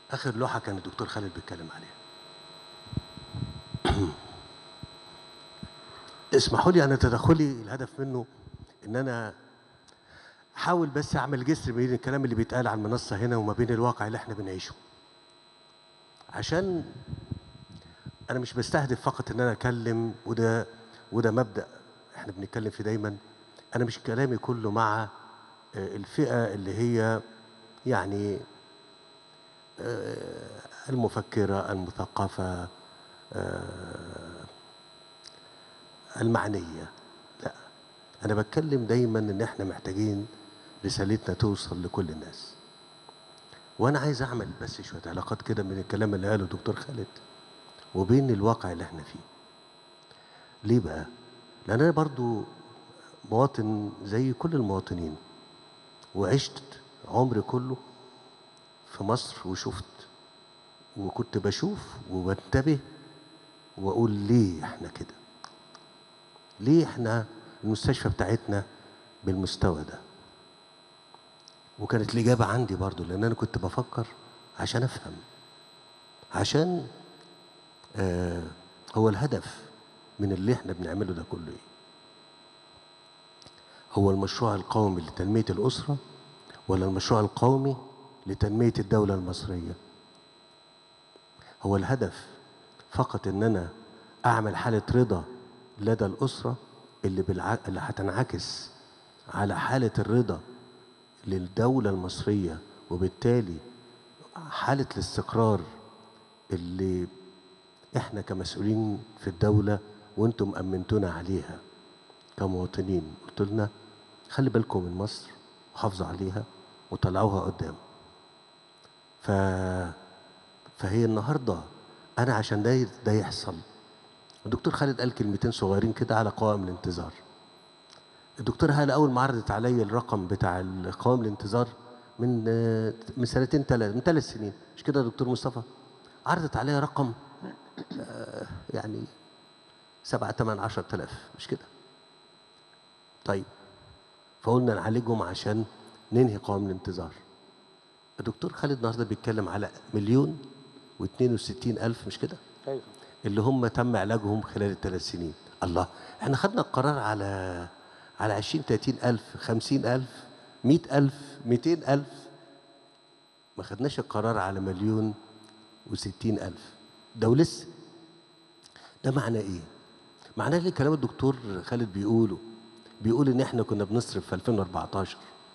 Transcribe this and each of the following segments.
اخر لوحه كان الدكتور خالد بيتكلم عليها اسمحوا لي انا تدخلي الهدف منه ان انا احاول بس اعمل جسر بين الكلام اللي بيتقال على المنصه هنا وما بين الواقع اللي احنا بنعيشه عشان انا مش بستهدف فقط ان انا اتكلم وده وده مبدا احنا بنتكلم فيه دايما انا مش كلامي كله مع آه، الفئه اللي هي يعني آه، المفكره المثقفه آه، المعنيه لا انا بتكلم دايما ان احنا محتاجين رسالتنا توصل لكل الناس وانا عايز اعمل بس شويه علاقات كده من الكلام اللي قاله الدكتور خالد وبين الواقع اللي احنا فيه ليه بقى لان انا برضو مواطن زي كل المواطنين وعشت عمري كله في مصر وشفت وكنت بشوف وبنتبه واقول ليه احنا كده ليه احنا المستشفى بتاعتنا بالمستوى ده وكانت الإجابة عندي برضو لأن أنا كنت بفكر عشان أفهم عشان آه هو الهدف من اللي احنا بنعمله ده كله ايه هو المشروع القومي لتنمية الأسرة ولا المشروع القومي لتنمية الدولة المصرية هو الهدف فقط ان انا اعمل حالة رضا لدى الأسرة اللي, بالع... اللي هتنعكس على حالة الرضا للدولة المصرية وبالتالي حالة الاستقرار اللي احنا كمسؤولين في الدولة وانتم أمنتونا عليها كمواطنين قلت لنا خلي بالكم من مصر وحافظوا عليها وطلعوها قدام ف... فهي النهارده انا عشان ده ده يحصل الدكتور خالد قال كلمتين صغيرين كده على قوائم الانتظار الدكتور هاله اول ما عرضت عليا الرقم بتاع قوائم الانتظار من من سنتين ثلاث من ثلاث سنين مش كده يا دكتور مصطفى عرضت عليا رقم آه، يعني سبعة ثمان عشر تلاف مش كده طيب فقلنا نعالجهم عشان ننهي قوائم الانتظار الدكتور خالد النهارده بيتكلم على مليون واثنين وستين ألف مش كده ايوه اللي هم تم علاجهم خلال الثلاث سنين الله احنا خدنا القرار على على 20 30 ألف 50 ألف 100 ألف 200 ألف ما خدناش القرار على مليون و60 ألف ده ولسه ده معناه ايه معناه اللي كلام الدكتور خالد بيقوله بيقول ان احنا كنا بنصرف في 2014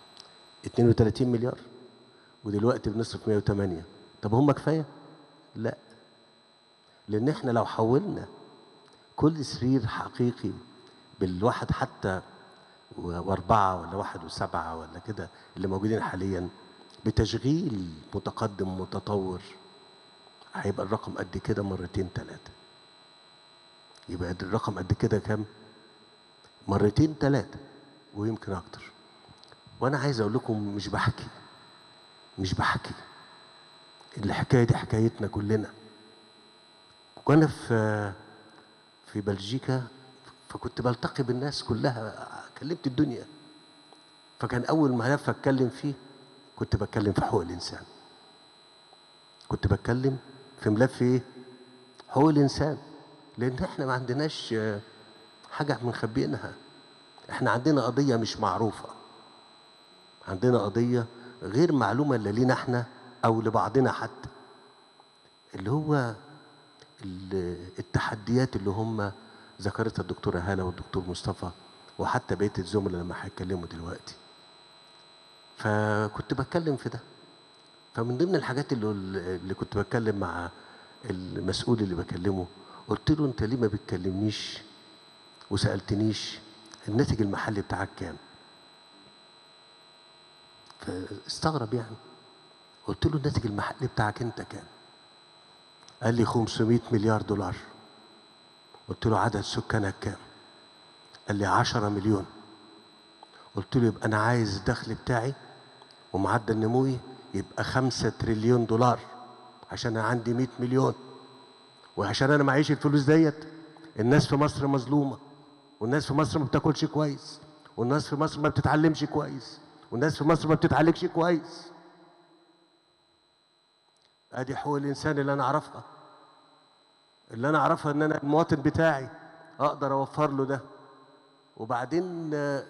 32 مليار ودلوقتي بنصرف 108 طب هم كفايه لا لان احنا لو حولنا كل سرير حقيقي بالواحد حتى و- واربعه ولا واحد وسبعه ولا كده اللي موجودين حاليا بتشغيل متقدم متطور هيبقى الرقم قد كده مرتين ثلاثه يبقى قد- الرقم قد كده كام مرتين ثلاثه ويمكن اكتر وانا عايز اقول لكم مش بحكي مش بحكي الحكايه دي حكايتنا كلنا وانا في في بلجيكا فكنت بلتقي بالناس كلها كلمت الدنيا فكان اول ملف اتكلم فيه كنت بتكلم في حقوق الانسان كنت بتكلم في ملف ايه حقوق الانسان لان احنا ما عندناش آه، حاجه مخبيينها احنا عندنا قضيه مش معروفه عندنا قضيه غير معلومه لا لينا احنا او لبعضنا حتى اللي هو ال- التحديات اللي هم ذكرتها الدكتوره هاله والدكتور مصطفى وحتى بقيه الزملاء لما هيتكلموا دلوقتي فكنت بتكلم في ده فمن ضمن الحاجات اللي, اللي كنت بتكلم مع المسؤول اللي بكلمه قلت له انت ليه ما بتكلمنيش وسالتنيش الناتج المحلي بتاعك كام فاستغرب يعني قلت له الناتج المحلي بتاعك انت كام قال لي 500 مليار دولار قلت له عدد سكانك كام قال لي 10 مليون قلت له يبقى انا عايز الدخل بتاعي ومعدل نموي يبقى 5 تريليون دولار عشان انا عندي 100 مليون وعشان انا معيش الفلوس ديت الناس في مصر مظلومه والناس في مصر ما بتاكلش كويس والناس في مصر ما بتتعلمش كويس والناس في مصر ما بتتعالجش كويس ادي حقوق الانسان اللي انا اعرفها اللي انا اعرفها ان انا المواطن بتاعي اقدر اوفر له ده وبعدين آه،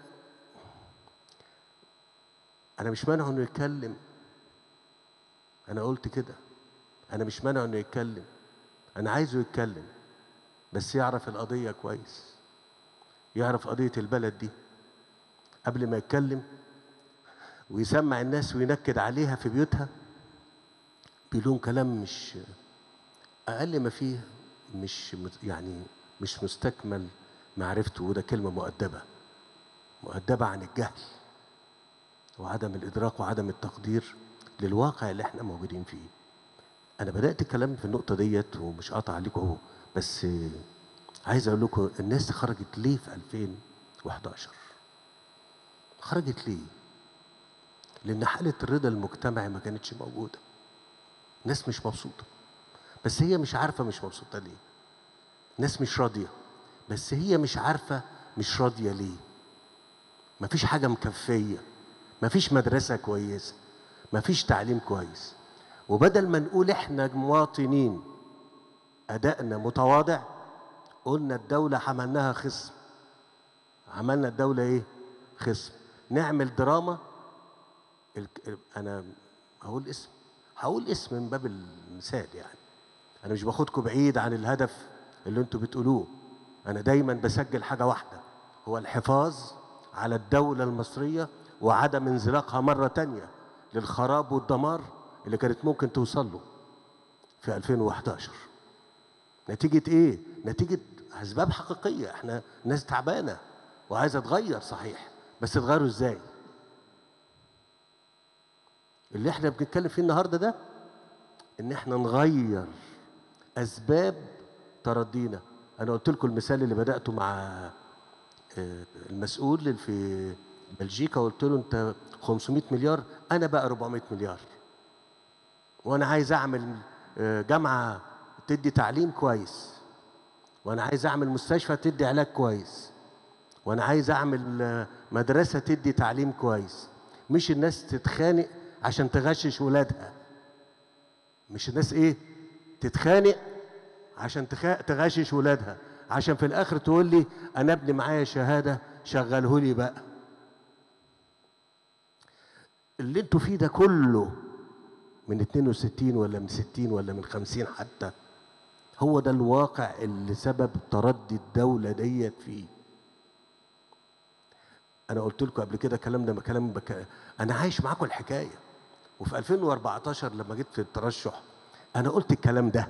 انا مش مانعه انه يتكلم انا قلت كده انا مش مانعه انه يتكلم انا عايزه يتكلم بس يعرف القضيه كويس يعرف قضيه البلد دي قبل ما يتكلم ويسمع الناس وينكد عليها في بيوتها بيقولون كلام مش اقل ما فيه مش مت- يعني مش مستكمل معرفته وده كلمه مؤدبه مؤدبه عن الجهل وعدم الادراك وعدم التقدير للواقع اللي احنا موجودين فيه انا بدات الكلام في النقطه ديت ومش قاطع عليكم اهو بس آه، عايز اقول لكم الناس خرجت ليه في 2011 خرجت ليه لان حاله الرضا المجتمعي ما كانتش موجوده ناس مش مبسوطه بس هي مش عارفه مش مبسوطه ليه ناس مش راضيه بس هي مش عارفه مش راضيه ليه مفيش حاجه مكفيه مفيش مدرسه كويسه مفيش تعليم كويس وبدل ما نقول احنا مواطنين ادائنا متواضع قلنا الدوله عملناها خصم عملنا الدوله ايه خصم نعمل دراما الك- انا هقول اسم هقول اسم من باب المثال يعني انا مش باخدكم بعيد عن الهدف اللي انتوا بتقولوه انا دايما بسجل حاجه واحده هو الحفاظ على الدوله المصريه وعدم انزلاقها مره تانية للخراب والدمار اللي كانت ممكن توصل له في 2011 نتيجة ايه؟ نتيجة اسباب حقيقية احنا ناس تعبانة وعايزة تغير صحيح بس تغيروا ازاي؟ اللي احنا بنتكلم فيه النهارده ده ان احنا نغير اسباب تردينا انا قلت لكم المثال اللي بداته مع آه، المسؤول اللي في بلجيكا قلت له انت 500 مليار انا بقى 400 مليار وانا عايز اعمل آه، جامعه تدي تعليم كويس وانا عايز اعمل مستشفى تدي علاج كويس وانا عايز اعمل آه، مدرسه تدي تعليم كويس مش الناس تتخانق عشان تغشش ولادها مش الناس ايه تتخانق عشان تخ- تغشش ولادها عشان في الاخر تقول لي انا ابني معايا شهاده شغله لي بقى اللي انتوا فيه ده كله من 62 ولا من 60 ولا من 50 حتى هو ده الواقع اللي سبب تردي الدولة ديت فيه أنا قلت لكم قبل كده كلام ده كلام بك... أنا عايش معاكم الحكاية وفي 2014 لما جيت في الترشح أنا قلت الكلام ده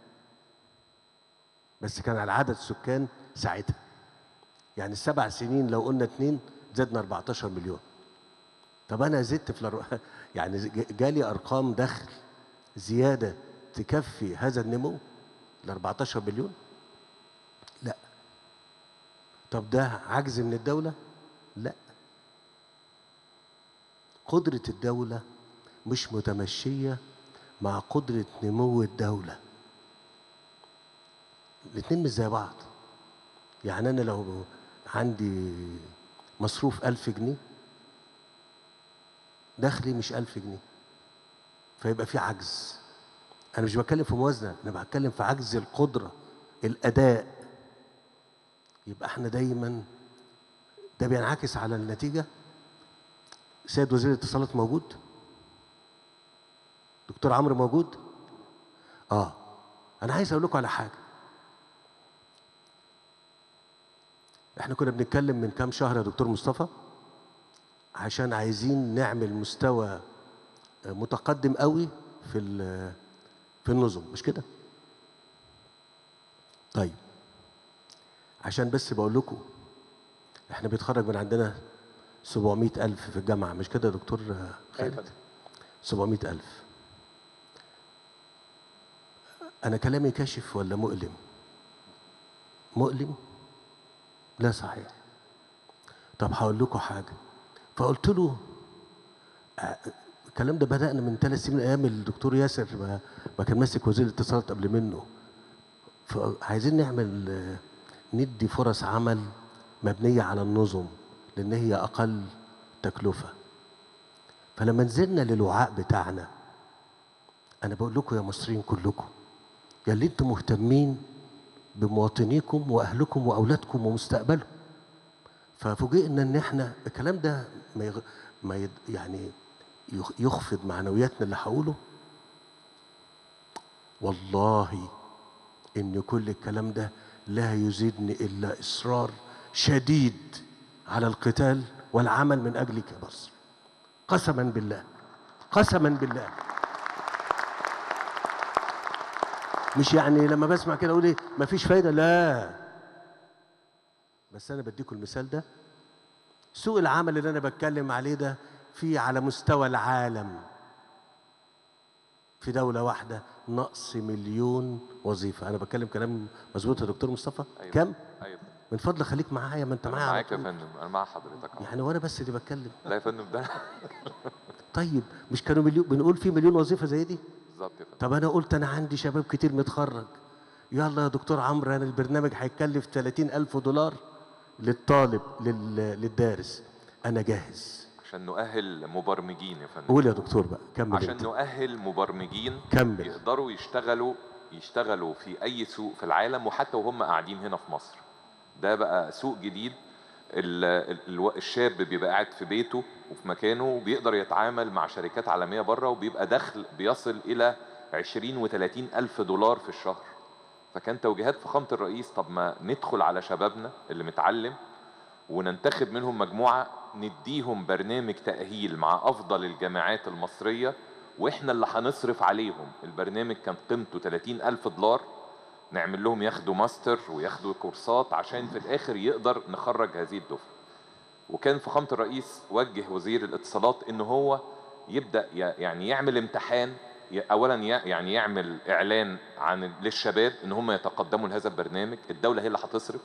بس كان على عدد السكان ساعتها يعني السبع سنين لو قلنا اتنين زدنا 14 مليون طب انا زدت في الأر... يعني ج- جالي ارقام دخل زياده تكفي هذا النمو ال 14 مليون لا طب ده عجز من الدوله لا قدره الدوله مش متمشيه مع قدره نمو الدوله الاتنين مش زي بعض يعني انا لو عندي مصروف ألف جنيه دخلي مش ألف جنيه فيبقى في عجز أنا مش بتكلم في موازنة أنا بتكلم في عجز القدرة الأداء يبقى احنا دايما ده بينعكس على النتيجة سيد وزير الاتصالات موجود دكتور عمرو موجود اه انا عايز اقول لكم على حاجه احنا كنا بنتكلم من كام شهر يا دكتور مصطفى عشان عايزين نعمل مستوى متقدم قوي في ال- في النظم مش كده طيب عشان بس بقول لكم احنا بيتخرج من عندنا 700 ألف في الجامعة مش كده يا دكتور خالد 700 ألف أنا كلامي كاشف ولا مؤلم مؤلم لا صحيح طب هقول لكم حاجة فقلت له آه، الكلام ده بدأنا من ثلاث سنين أيام الدكتور ياسر ما, ما كان ماسك وزير الاتصالات قبل منه فعايزين نعمل آه، ندي فرص عمل مبنية على النظم لأن هي أقل تكلفة فلما نزلنا للوعاء بتاعنا انا بقول لكم يا مصريين كلكم يا اللي انتم مهتمين بمواطنيكم واهلكم واولادكم ومستقبلهم ففوجئنا ان احنا الكلام ده ما, يغ... ما يد... يعني يخ- يخفض معنوياتنا اللي هقوله والله ان كل الكلام ده لا يزيدني الا اصرار شديد على القتال والعمل من اجلك يا مصر قسما بالله قسما بالله مش يعني لما بسمع كده اقول ايه مفيش فايده لا بس انا بديكم المثال ده سوق العمل اللي انا بتكلم عليه ده في على مستوى العالم في دولة واحدة نقص مليون وظيفة أنا بتكلم كلام مظبوط يا دكتور مصطفى أيوة. كم؟ ايوه من فضلك خليك معايا ما أنت انا معايا على معاك يا طول. فندم انا مع حضرتك أهو. يعني وأنا بس اللي بتكلم لا يا فندم ده طيب مش كانوا مليون بنقول في مليون وظيفة زي دي بالظبط يا فندم طب أنا قلت أنا عندي شباب كتير متخرج يلا يا دكتور عمرو أنا البرنامج هيكلف 30 ألف دولار للطالب لل... للدارس أنا جاهز عشان نؤهل مبرمجين يا فندم قول يا دكتور بقى كمل عشان أنت. نؤهل مبرمجين كمل يقدروا يشتغلوا يشتغلوا في اي سوق في العالم وحتى وهم قاعدين هنا في مصر ده بقى سوق جديد ال- ال- الو- الشاب بيبقى قاعد في بيته وفي مكانه وبيقدر يتعامل مع شركات عالمية بره وبيبقى دخل بيصل إلى 20 و30 ألف دولار في الشهر فكان توجيهات فخامة الرئيس طب ما ندخل على شبابنا اللي متعلم وننتخب منهم مجموعة نديهم برنامج تأهيل مع أفضل الجامعات المصرية وإحنا اللي هنصرف عليهم البرنامج كان قيمته 30 ألف دولار نعمل لهم ياخدوا ماستر وياخدوا كورسات عشان في الآخر يقدر نخرج هذه الدفعة وكان فخامة الرئيس وجه وزير الاتصالات إن هو يبدأ ي- يعني يعمل امتحان ي- أولا ي- يعني يعمل إعلان عن للشباب إن هم يتقدموا لهذا البرنامج الدولة هي اللي هتصرف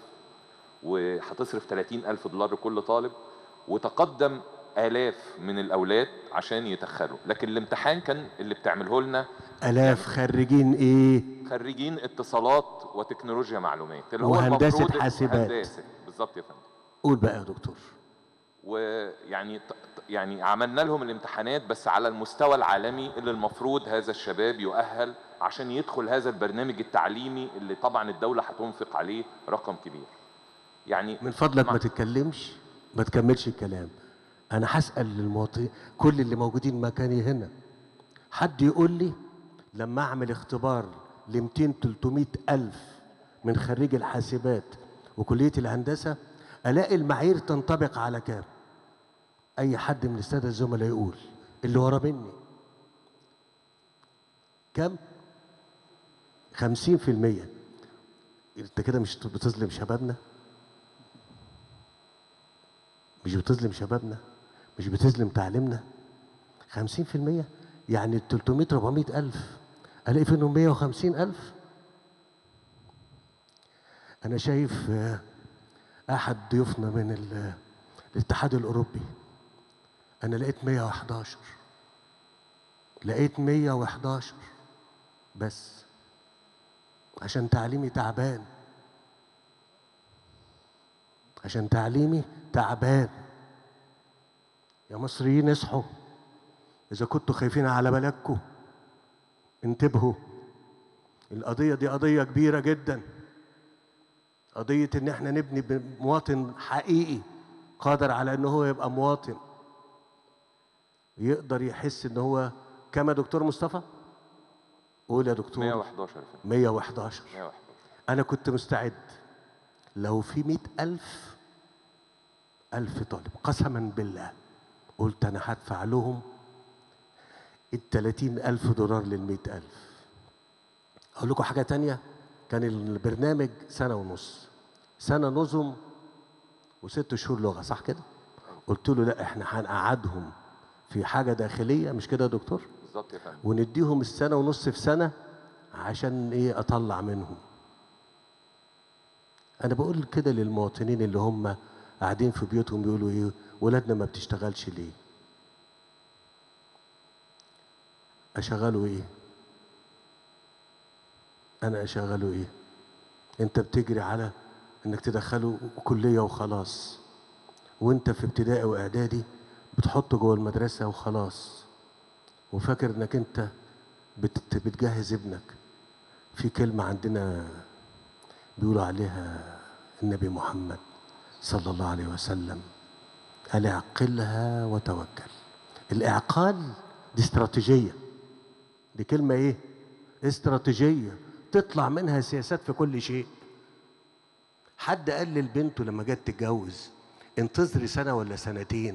وهتصرف 30 ألف دولار لكل طالب وتقدم آلاف من الأولاد عشان يدخلوا لكن الامتحان كان اللي بتعمله لنا آلاف خريجين إيه؟ خريجين اتصالات وتكنولوجيا معلومات اللي هو وهندسة المفروض حاسبات. هندسة بالظبط يا فندم قول بقى يا دكتور ويعني ط- ط- يعني عملنا لهم الامتحانات بس على المستوى العالمي اللي المفروض هذا الشباب يؤهل عشان يدخل هذا البرنامج التعليمي اللي طبعا الدولة هتنفق عليه رقم كبير يعني من فضلك مع- ما تتكلمش ما تكملش الكلام انا هسال المواطنين كل اللي موجودين مكاني هنا حد يقول لي لما اعمل اختبار ل 200 300 الف من خريج الحاسبات وكليه الهندسه الاقي المعايير تنطبق على كام اي حد من الساده الزملاء يقول اللي ورا مني كام 50% انت كده مش بتظلم شبابنا مش بتظلم شبابنا مش بتظلم تعليمنا 50% يعني ال 300 400 ألف ألاقي فيهم 150 ألف أنا شايف آه، أحد ضيوفنا من ال- الاتحاد الأوروبي أنا لقيت 111 لقيت 111 بس عشان تعليمي تعبان عشان تعليمي تعبان يا مصريين اصحوا إذا كنتوا خايفين على بلدكم انتبهوا القضية دي قضية كبيرة جدا قضية إن إحنا نبني مواطن حقيقي قادر على إن هو يبقى مواطن يقدر يحس إن هو كما دكتور مصطفى قول يا دكتور 111 يا فندم 111 111 أنا كنت مستعد لو في مئة ألف ألف طالب قسما بالله قلت أنا هدفع لهم التلاتين ألف دولار للمئة ألف أقول لكم حاجة تانية كان البرنامج سنة ونص سنة نظم وست شهور لغة صح كده قلت له لا احنا هنقعدهم في حاجة داخلية مش كده يا دكتور بالظبط يا فندم ونديهم السنة ونص في سنة عشان ايه اطلع منهم انا بقول كده للمواطنين اللي هم قاعدين في بيوتهم بيقولوا ايه ولادنا ما بتشتغلش ليه اشغله ايه انا اشغله ايه انت بتجري على انك تدخله كلية وخلاص وانت في ابتدائي واعدادي بتحطه جوه المدرسة وخلاص وفاكر انك انت بت- بتجهز ابنك في كلمة عندنا بيقولوا عليها النبي محمد صلى الله عليه وسلم قال اعقلها وتوكل الإعقال دي استراتيجية دي كلمة إيه؟ استراتيجية تطلع منها سياسات في كل شيء حد قال لبنته لما جت تتجوز انتظري سنة ولا سنتين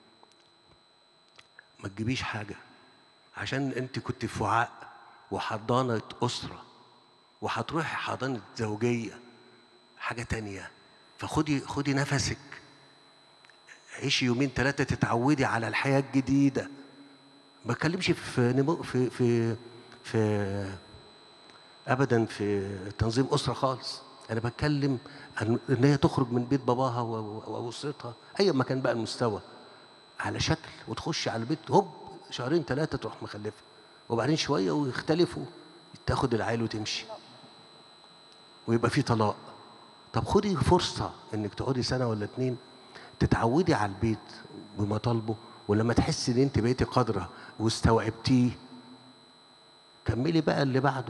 ما تجيبيش حاجة عشان انت كنت في وعاء وحضانة أسرة وهتروحي حضانة زوجية حاجة تانية فخدي خدي نفسك عيشي يومين ثلاثة تتعودي على الحياة الجديدة ما بتكلمش في نمو في في في ابدا في تنظيم اسره خالص انا بتكلم عن ان هي تخرج من بيت باباها و- و- واسرتها ايا ما كان بقى المستوى على شكل وتخش على البيت هوب شهرين ثلاثه تروح مخلفه وبعدين شويه ويختلفوا تاخد العيل وتمشي ويبقى في طلاق طب خدي فرصه انك تقعدي سنه ولا اتنين تتعودي على البيت بمطالبه ولما تحسي ان انت بقيتي قادره واستوعبتيه كملي بقى اللي بعده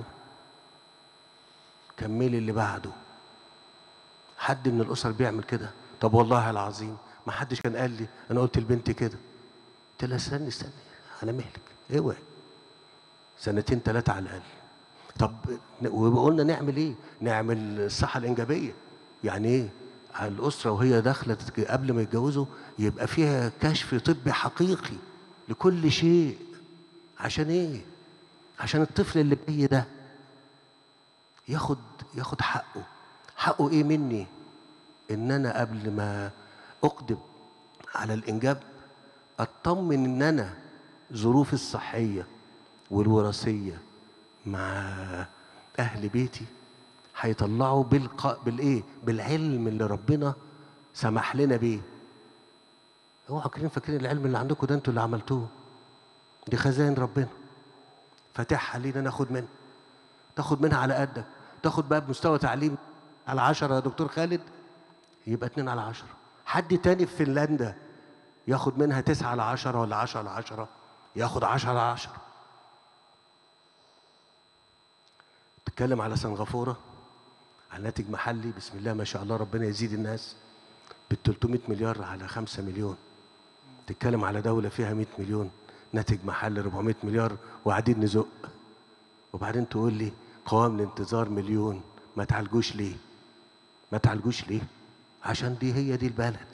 كملي اللي بعده حد من الاسر بيعمل كده طب والله العظيم ما حدش كان قال لي انا قلت لبنتي كده قلت لها استني استني على مهلك اوعي سنتين ثلاثه على الاقل طب ن- وقلنا نعمل ايه نعمل الصحه الانجابيه يعني ايه على الاسره وهي داخله تتج- قبل ما يتجوزوا يبقى فيها كشف طبي حقيقي لكل شيء عشان ايه عشان الطفل اللي جاي ده ياخد ياخد حقه حقه ايه مني ان انا قبل ما اقدم على الانجاب اطمن ان انا ظروفي الصحيه والوراثيه مع اهل بيتي هيطلعوا بالق... بالايه بالعلم اللي ربنا سمح لنا بيه اوعوا فاكرين فاكرين العلم اللي عندكم ده انتوا اللي عملتوه دي خزائن ربنا فاتحها لينا ناخد منها تاخد منها على قدك تاخد بقى بمستوى تعليم على عشرة يا دكتور خالد يبقى اتنين على عشرة حد تاني في فنلندا ياخد منها تسعة على عشرة ولا عشرة على عشرة ياخد عشرة على عشرة تتكلم على سنغافورة على ناتج محلي بسم الله ما شاء الله ربنا يزيد الناس بال 300 مليار على 5 مليون تتكلم على دولة فيها 100 مليون ناتج محلي 400 مليار وقاعدين نزق وبعدين تقول لي قوام الانتظار مليون ما تعالجوش ليه ما تعالجوش ليه عشان دي هي دي البلد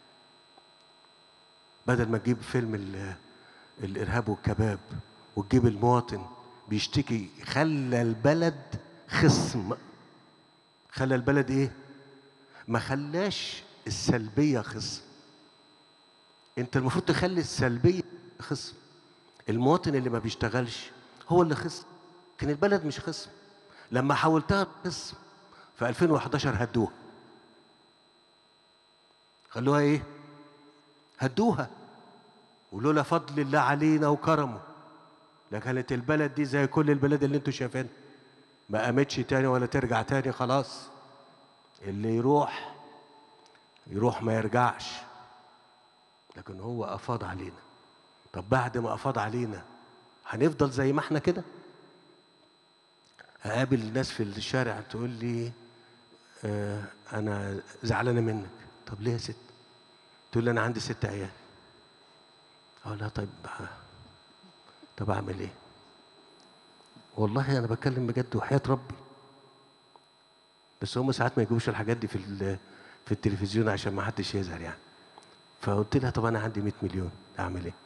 بدل ما تجيب فيلم ال- الارهاب والكباب وتجيب المواطن بيشتكي خلى البلد خصم خلى البلد ايه ما خلاش السلبيه خصم انت المفروض تخلي السلبيه خصم المواطن اللي ما بيشتغلش هو اللي خصم لكن البلد مش خصم لما حولتها خصم في 2011 هدوها خلوها ايه هدوها ولولا فضل الله علينا وكرمه لكانت البلد دي زي كل البلاد اللي انتوا شايفينها ما قامتش تاني ولا ترجع تاني خلاص اللي يروح يروح ما يرجعش لكن هو افاض علينا طب بعد ما افاض علينا هنفضل زي ما احنا كده هقابل الناس في الشارع تقول لي آه انا زعلانه منك طب ليه يا ست تقول لي انا عندي ست عيال اقول لها طيب طب اعمل ايه والله انا بتكلم بجد وحياه ربي بس هم ساعات ما يجيبوش الحاجات دي في ال- في التلفزيون عشان ما حدش يزعل يعني فقلت لها طب انا عندي 100 مليون اعمل ايه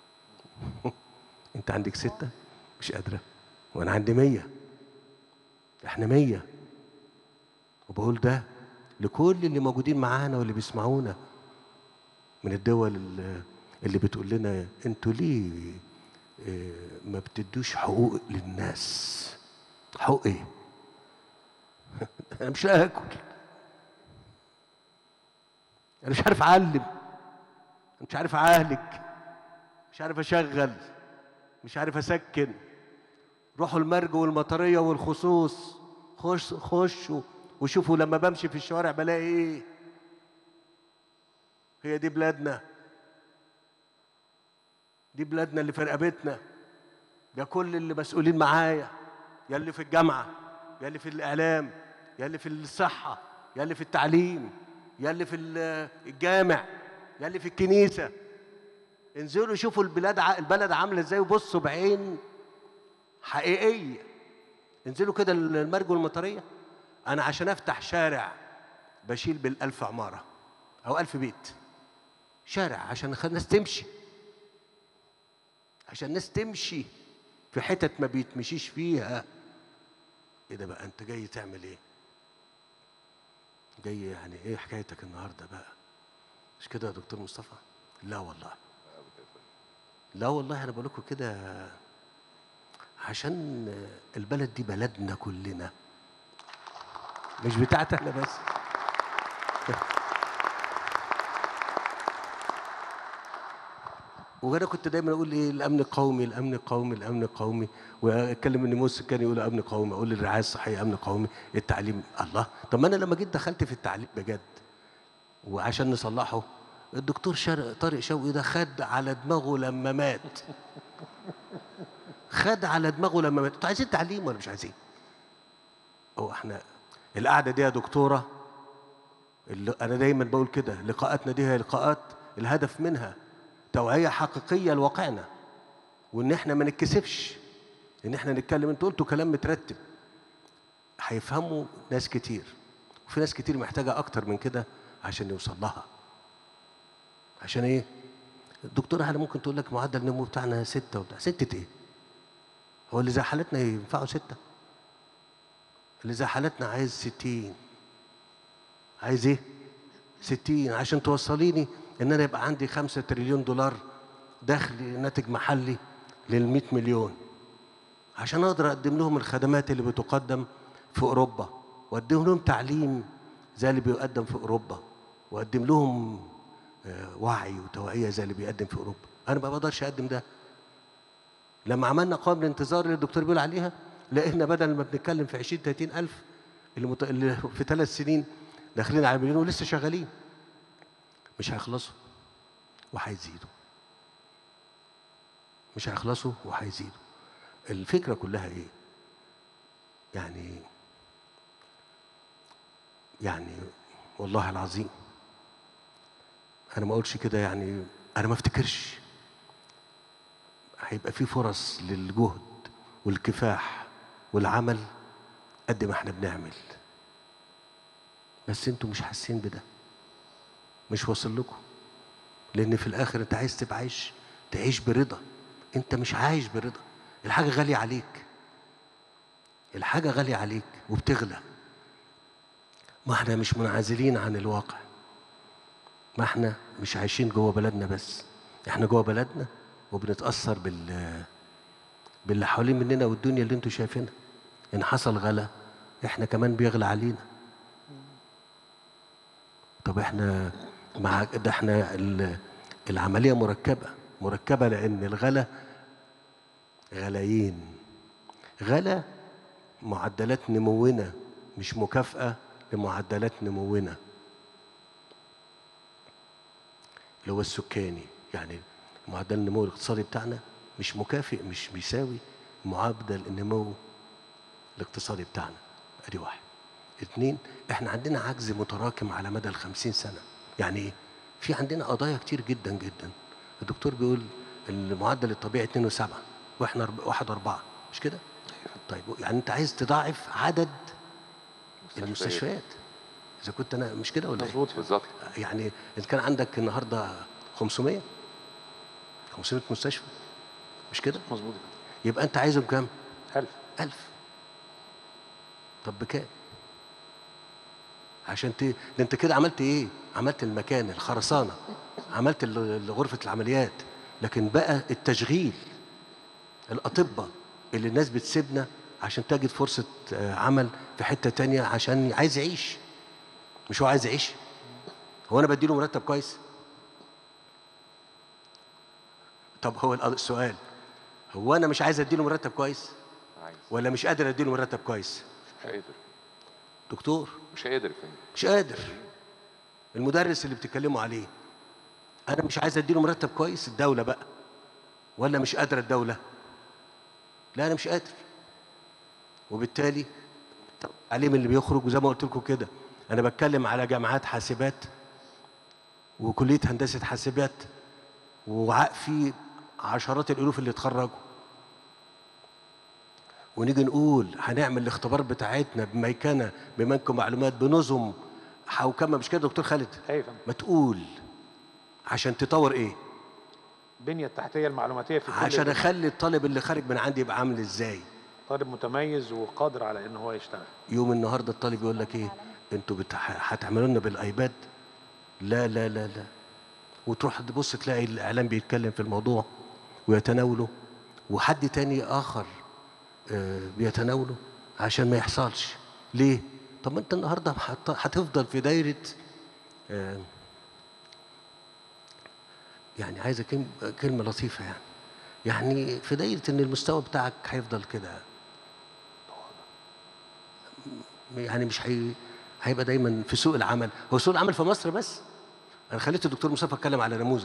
انت عندك ستة مش قادرة وانا عندي مية احنا مية وبقول ده لكل اللي موجودين معانا واللي بيسمعونا من الدول اللي- اللي بتقول لنا انتوا ليه اه، ما بتدوش حقوق للناس حقوق ايه انا مش لاقي اكل انا مش عارف اعلم مش عارف اعالج مش عارف اشغل مش عارف اسكن روحوا المرج والمطريه والخصوص خش خشوا وشوفوا لما بمشي في الشوارع بلاقي ايه هي دي بلادنا دي بلادنا اللي في رقبتنا يا كل اللي مسؤولين معايا يا اللي في الجامعه يا اللي في الاعلام يا اللي في الصحه يا اللي في التعليم يا اللي في ال- الجامع يا اللي في الكنيسه انزلوا شوفوا البلاد ع- البلد عامله ازاي وبصوا بعين حقيقيه انزلوا كده المرج والمطريه انا عشان افتح شارع بشيل بالالف عماره او الف بيت شارع عشان خ- الناس تمشي عشان الناس تمشي في حتت ما بيتمشيش فيها ايه ده بقى انت جاي تعمل ايه جاي يعني ايه حكايتك النهارده بقى مش كده يا دكتور مصطفى لا والله لا والله انا بقول لكم كده عشان البلد دي بلدنا كلنا مش بتاعت احنا بس وانا كنت دايما اقول ايه الامن القومي الامن القومي الامن القومي واتكلم ان موسى كان يقول امن قومي اقول الرعايه الصحيه امن قومي التعليم الله طب ما انا لما جيت دخلت في التعليم بجد وعشان نصلحه الدكتور شر- طارق شوقي ده خد على دماغه لما مات خد على دماغه لما مات انتوا عايزين تعليم ولا مش عايزين هو احنا القعده دي يا دكتوره اللي انا دايما بقول كده لقاءاتنا دي هي لقاءات الهدف منها توعيه حقيقيه لواقعنا وان احنا ما نتكسفش ان احنا نتكلم انتوا قلتوا كلام مترتب هيفهموا ناس كتير وفي ناس كتير محتاجه اكتر من كده عشان يوصل لها عشان ايه الدكتوره هلا ممكن تقول لك معدل النمو بتاعنا ستة وبتاع ستة ايه هو اللي زي حالتنا ينفعوا ستة اللي زي حالتنا عايز ستين عايز ايه ستين عشان توصليني ان انا يبقى عندي خمسة تريليون دولار دخل ناتج محلي للمئة مليون عشان اقدر اقدم لهم الخدمات اللي بتقدم في اوروبا واقدم لهم تعليم زي اللي بيقدم في اوروبا واقدم لهم آه، وعي وتوعيه زي اللي بيقدم في اوروبا انا ما بقدرش اقدم ده لما عملنا قوائم الانتظار اللي الدكتور بيقول عليها لقينا بدل ما بنتكلم في 20 30 الف اللي, مت... اللي في ثلاث سنين داخلين على مليون ولسه شغالين مش هيخلصوا وهيزيدوا مش هيخلصوا وهيزيدوا الفكره كلها ايه يعني يعني والله العظيم انا ما اقولش كده يعني انا ما افتكرش هيبقى في فرص للجهد والكفاح والعمل قد ما احنا بنعمل بس انتوا مش حاسين بده مش واصل لكم لان في الاخر انت عايز تبقى عايش تعيش برضا انت مش عايش برضا الحاجه غاليه عليك الحاجه غاليه عليك وبتغلى ما احنا مش منعزلين عن الواقع ما احنا مش عايشين جوه بلدنا بس احنا جوه بلدنا وبنتاثر بال باللي حوالين مننا والدنيا اللي انتوا شايفينها ان حصل غلا احنا كمان بيغلى علينا طب احنا مع ده احنا ال- العمليه مركبه مركبه لان الغلا غلايين غلا معدلات نمونا مش مكافاه لمعدلات نمونا اللي هو السكاني يعني معدل النمو الاقتصادي بتاعنا مش مكافئ مش بيساوي معدل النمو الاقتصادي بتاعنا ادي واحد اتنين احنا عندنا عجز متراكم على مدى الخمسين سنة يعني ايه في عندنا قضايا كتير جدا جدا الدكتور بيقول المعدل الطبيعي 2 و7 واحنا أرب- واحد واربعة مش كده طيب يعني انت عايز تضاعف عدد المستشفيات اذا كنت انا مش كده ولا مظبوط بالظبط يعني اذا كان عندك النهارده 500 500 مستشفى مش كده مظبوط يبقى انت عايزهم كام ألف ألف طب بكام عشان ت... ده انت كده عملت ايه عملت المكان الخرسانه عملت ال- ال- غرفه العمليات لكن بقى التشغيل الاطباء اللي الناس بتسيبنا عشان تجد فرصه آه، عمل في حته تانية عشان عايز يعيش مش هو عايز يعيش هو انا بديله مرتب كويس طب هو الأ- السؤال هو انا مش عايز اديله مرتب كويس عايز ولا مش قادر اديله مرتب كويس مش قادر دكتور مش قادر يا فندم مش قادر المدرس اللي بتتكلموا عليه انا مش عايز اديله مرتب كويس الدوله بقى ولا مش قادره الدوله لا انا مش قادر وبالتالي التعليم اللي بيخرج وزي ما قلت لكم كده انا بتكلم على جامعات حاسبات وكليه هندسه حاسبات وفي عشرات الالوف اللي اتخرجوا ونيجي نقول هنعمل الاختبار بتاعتنا بميكنه بمنكم معلومات بنظم حوكمه مش كده دكتور خالد ايوه يا فندم. ما تقول عشان تطور ايه البنيه التحتيه المعلوماتيه في كل عشان جامعة. اخلي الطالب اللي خارج من عندي يبقى عامل ازاي طالب متميز وقادر على ان هو يشتغل يوم النهارده الطالب يقول لك ايه انتوا بت- هتعملوا لنا بالايباد لا لا لا لا وتروح تبص تلاقي الاعلام بيتكلم في الموضوع ويتناوله وحد تاني اخر آه، بيتناوله عشان ما يحصلش ليه طب ما انت النهارده هت- هتفضل في دايره آه، يعني عايزه كلمه كلمه لطيفه يعني يعني في دايره ان المستوى بتاعك هيفضل كده يعني مش هي... هيبقى دايما في سوق العمل هو سوق العمل في مصر بس انا خليت الدكتور مصطفى اتكلم على نموذج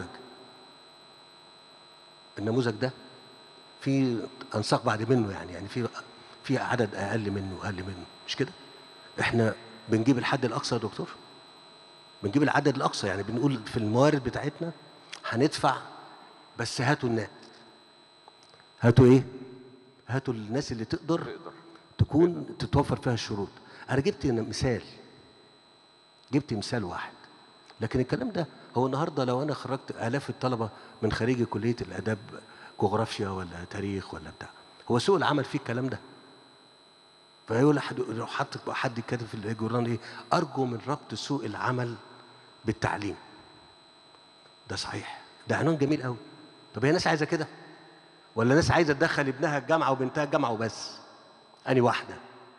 النموذج ده في انساق بعد منه يعني يعني في في عدد اقل منه اقل منه مش كده احنا بنجيب الحد الاقصى يا دكتور بنجيب العدد الاقصى يعني بنقول في الموارد بتاعتنا هندفع بس هاتوا الناس هاتوا ايه هاتوا الناس اللي تقدر تقدر تكون تتوفر فيها الشروط انا جبت هنا مثال جبت مثال واحد لكن الكلام ده هو النهارده لو انا خرجت الاف الطلبه من خريج كليه الاداب جغرافيا ولا تاريخ ولا بتاع هو سوق العمل فيه الكلام ده فيقول حد لو حط حد كاتب في الجورنال ايه ارجو من ربط سوق العمل بالتعليم ده صحيح ده عنوان جميل قوي طب هي ناس عايزه كده ولا ناس عايزه تدخل ابنها الجامعه وبنتها الجامعه وبس اني واحده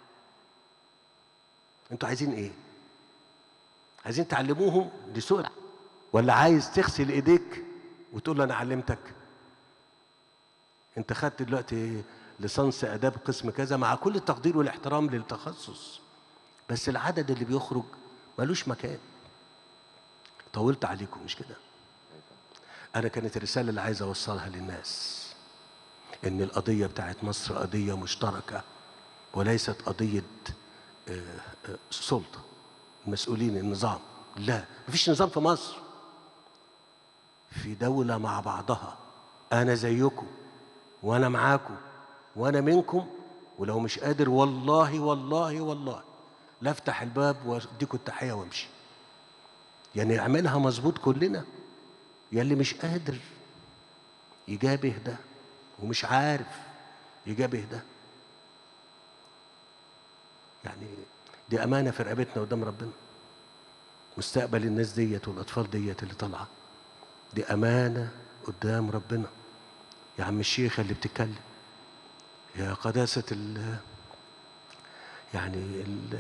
انتوا عايزين ايه عايزين تعلموهم لسوق الع- ولا عايز تغسل ايديك وتقول له انا علمتك انت خدت دلوقتي ليسانس اداب قسم كذا مع كل التقدير والاحترام للتخصص بس العدد اللي بيخرج ملوش مكان طولت عليكم مش كده انا كانت الرساله اللي عايز اوصلها للناس ان القضيه بتاعت مصر قضيه مشتركه وليست قضيه آه، آه، سلطه المسؤولين النظام لا مفيش نظام في مصر في دوله مع بعضها انا زيكم وانا معاكم وانا منكم ولو مش قادر والله والله والله لا افتح الباب واديكم التحيه وامشي يعني اعملها مظبوط كلنا يا اللي مش قادر يجابه ده ومش عارف يجابه ده يعني دي امانه في رقبتنا قدام ربنا مستقبل الناس ديت والاطفال ديت اللي طالعه دي امانه قدام ربنا يا عم الشيخه اللي بتتكلم يا قداسه ال يعني ال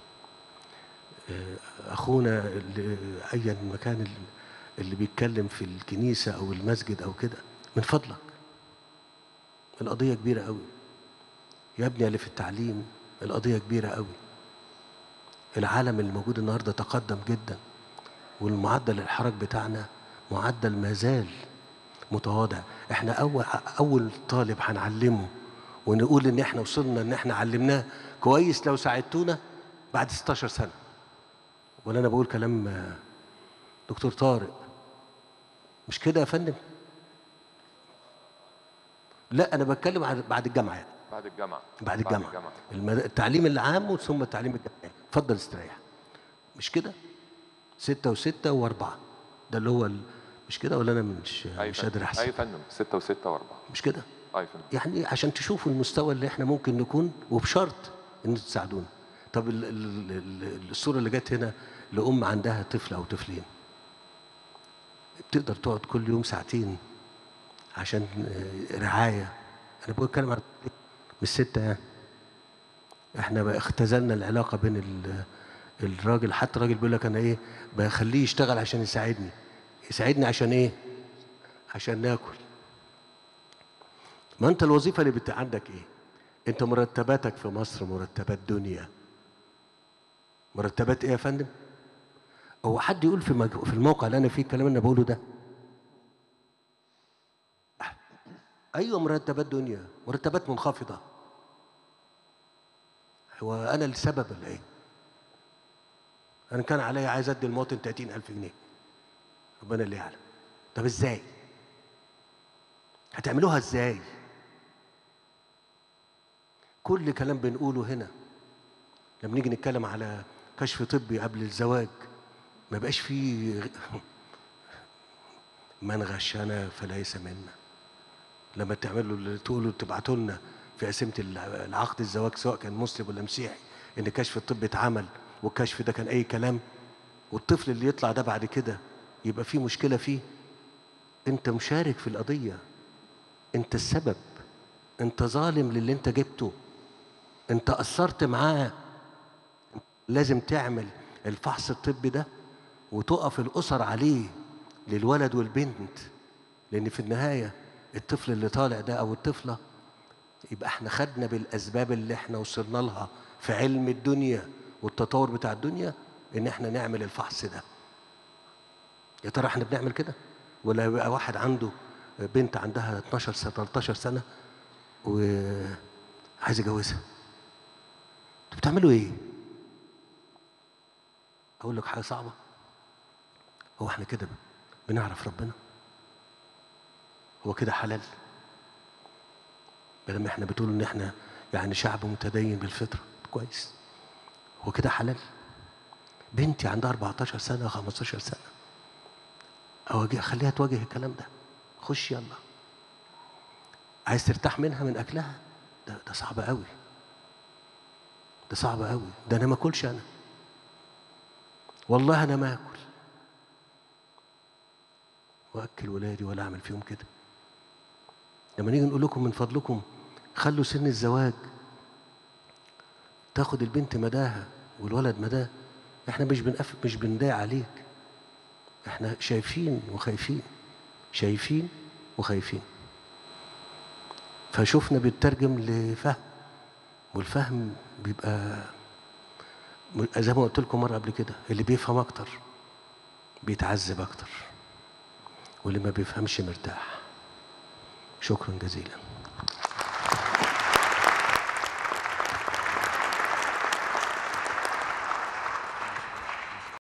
اخونا اللي ايا مكان اللي, اللي بيتكلم في الكنيسه او المسجد او كده من فضلك القضيه كبيره قوي يا ابني اللي في التعليم القضيه كبيره قوي العالم اللي موجود النهارده تقدم جدا والمعدل الحرج بتاعنا معدل ما زال متواضع احنا اول اول طالب هنعلمه ونقول ان احنا وصلنا ان احنا علمناه كويس لو ساعدتونا بعد 16 سنه ولا انا بقول كلام آه، دكتور طارق مش كده يا فندم لا انا بتكلم عن بعد الجامعه يعني بعد الجامعه بعد الجامعه المد... التعليم العام ثم التعليم الجامعي اتفضل استريح مش كده ستة وستة وأربعة ده اللي هو ال... مش كده ولا أنا مش أي مش فندم. قادر اي أحسب فندم 6 و6 و4 مش كده اي فندم يعني عشان تشوفوا المستوى اللي احنا ممكن نكون وبشرط ان انتوا تساعدونا طب ال ال ال الصوره اللي جت هنا لام عندها طفل او طفلين بتقدر تقعد كل يوم ساعتين عشان آه، رعايه انا بقول اتكلم عن مش سته يعني احنا بقى اختزلنا العلاقه بين ال- الراجل حتى الراجل بيقول لك انا ايه بخليه يشتغل عشان يساعدني يساعدني عشان ايه عشان ناكل ما انت الوظيفه اللي بت عندك ايه انت مرتباتك في مصر مرتبات دنيا مرتبات ايه يا فندم هو حد يقول في مج... في الموقع اللي انا فيه الكلام اللي انا بقوله ده ايوه مرتبات دنيا مرتبات منخفضه هو انا السبب ولا ايه انا كان عليا عايز ادي المواطن 30000 جنيه ربنا اللي يعلم طب ازاي هتعملوها ازاي كل كلام بنقوله هنا لما نيجي نتكلم على كشف طبي قبل الزواج ما بقاش فيه من غشنا فليس منا لما تعملوا اللي تقولوا تبعتوا لنا في قسيمه العقد الزواج سواء كان مسلم ولا مسيحي ان كشف الطب اتعمل والكشف ده كان اي كلام والطفل اللي يطلع ده بعد كده يبقى فيه مشكله فيه انت مشارك في القضيه انت السبب انت ظالم للي انت جبته انت قصرت معاه لازم تعمل الفحص الطبي ده وتقف الاسر عليه للولد والبنت لان في النهايه الطفل اللي طالع ده او الطفله يبقى احنا خدنا بالاسباب اللي احنا وصلنا لها في علم الدنيا والتطور بتاع الدنيا ان احنا نعمل الفحص ده يا ترى احنا بنعمل كده ولا يبقى واحد عنده بنت عندها 12 سنه 13 سنه وعايز يجوزها انتوا بتعملوا ايه اقول لك حاجه صعبه هو احنا كده بنعرف ربنا هو كده حلال بدل ما احنا بتقولوا ان احنا يعني شعب متدين بالفطره كويس هو كده حلال بنتي عندها 14 سنه 15 سنه اواجه اخليها تواجه الكلام ده خش يلا عايز ترتاح منها من اكلها ده ده صعب قوي ده صعب قوي ده انا ما اكلش انا والله انا ما اكل واكل ولادي ولا اعمل فيهم كده لما نيجي نقول لكم من فضلكم خلوا سن الزواج تاخد البنت مداها والولد مداه احنا مش بنقف مش بنداعي عليك احنا شايفين وخايفين شايفين وخايفين فشوفنا بيترجم لفهم والفهم بيبقى زي ما قلت لكم مره قبل كده اللي بيفهم اكتر بيتعذب اكتر واللي ما بيفهمش مرتاح شكرا جزيلا